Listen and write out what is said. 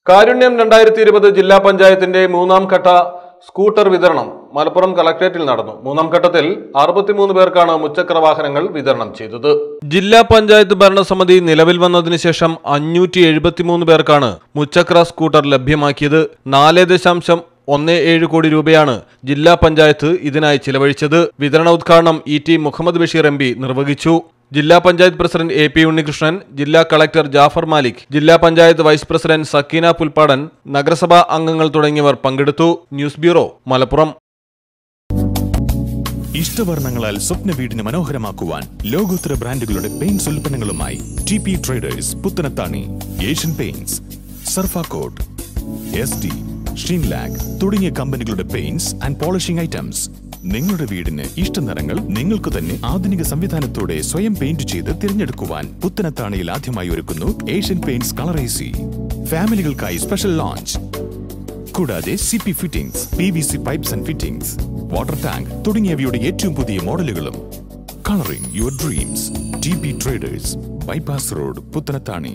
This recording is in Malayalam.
കാരുണ്യം രണ്ടായിരത്തി ഇരുപത് ജില്ലാ പഞ്ചായത്തിന്റെ മൂന്നാം ഘട്ട സ്കൂട്ടർ വിതരണം മലപ്പുറം കളക്ടറേറ്റിൽ നടന്നു മൂന്നാം ഘട്ടത്തിൽ അറുപത്തിമൂന്ന് പേർക്കാണ് മുച്ചക്ര വാഹനങ്ങൾ വിതരണം ചെയ്തത് ജില്ലാ പഞ്ചായത്ത് ഭരണസമിതി നിലവിൽ വന്നതിന് ശേഷം അഞ്ഞൂറ്റി എഴുപത്തിമൂന്ന് പേർക്കാണ് മുച്ചക്ര സ്കൂട്ടർ ലഭ്യമാക്കിയത് നാല് ദശാംശം ഒന്ന് ഏഴ് കോടി രൂപയാണ് ജില്ലാ പഞ്ചായത്ത് ഇതിനായി ചിലവഴിച്ചത് വിതരണ ഉദ്ഘാടനം E T Muhammad Basheer M P നിർവഹിച്ചു ജില്ലാ panchayat president A P Unnikrishnan ജില്ലാ കളക്ടർ ജാഫർ മാലിക് ജില്ലാ പഞ്ചായത്ത് വൈസ് പ്രസിഡന്റ് സക്കീന പുൽപ്പാടൻ നഗരസഭാ അംഗങ്ങൾ തുടങ്ങിയവർ പങ്കെടുത്തു ന്യൂസ് ബ്യൂറോ മലപ്പുറം ഇഷ്ടവർണ്ണങ്ങളാൽ സ്വപ്ന വീടിന് മനോഹരമാക്കുവാൻ ലോകോത്തര ബ്രാൻഡുകളുടെ പെയിന്റ്സ് ഉൽപ്പന്നങ്ങളുമായി T P traders Puthanathani Asian paints Surfacoat S D Sheenlac തുടങ്ങിയ കമ്പനികളുടെ പെയിന്റ്സ് ആൻഡ് പോളിഷിംഗ് ഐറ്റംസ് നിങ്ങളുടെ വീടിന് ഇഷ്ട നിറങ്ങൾ നിങ്ങൾക്ക് തന്നെ ആധുനിക സംവിധാനത്തോടെ സ്വയം പെയിന്റ് ചെയ്ത് തിരഞ്ഞെടുക്കുവാൻ പുത്തനത്താണിയിൽ ആദ്യമായി ഒരുക്കുന്നു Asian paints colour A C ഫാമിലികൾക്കായി സ്പെഷ്യൽ ലോഞ്ച് കൂടാതെ C P fittings P V C pipes and fittings water tank തുടങ്ങിയവയുടെ ഏറ്റവും പുതിയ മോഡലുകളും colouring your dreams T P traders bypass road Puthanathani